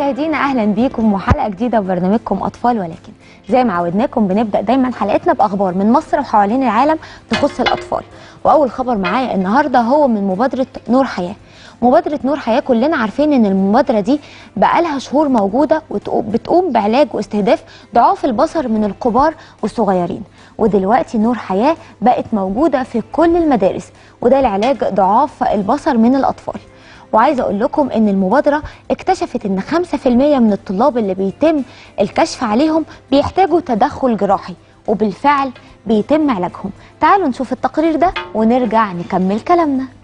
مشاهدينا اهلا بيكم وحلقه جديده في برنامجكم اطفال ولكن زي ما عودناكم بنبدا دايما حلقتنا باخبار من مصر وحوالين العالم تخص الاطفال واول خبر معايا النهارده هو من مبادره نور حياه مبادرة نور حياة كلنا عارفين ان المبادرة دي بقالها شهور موجودة وبتقوم بعلاج واستهداف ضعاف البصر من الكبار والصغيرين ودلوقتي نور حياة بقت موجودة في كل المدارس وده لعلاج ضعاف البصر من الأطفال وعايزه اقول لكم ان المبادره اكتشفت ان 5% من الطلاب اللي بيتم الكشف عليهم بيحتاجوا تدخل جراحي وبالفعل بيتم علاجهم تعالوا نشوف التقرير ده ونرجع نكمل كلامنا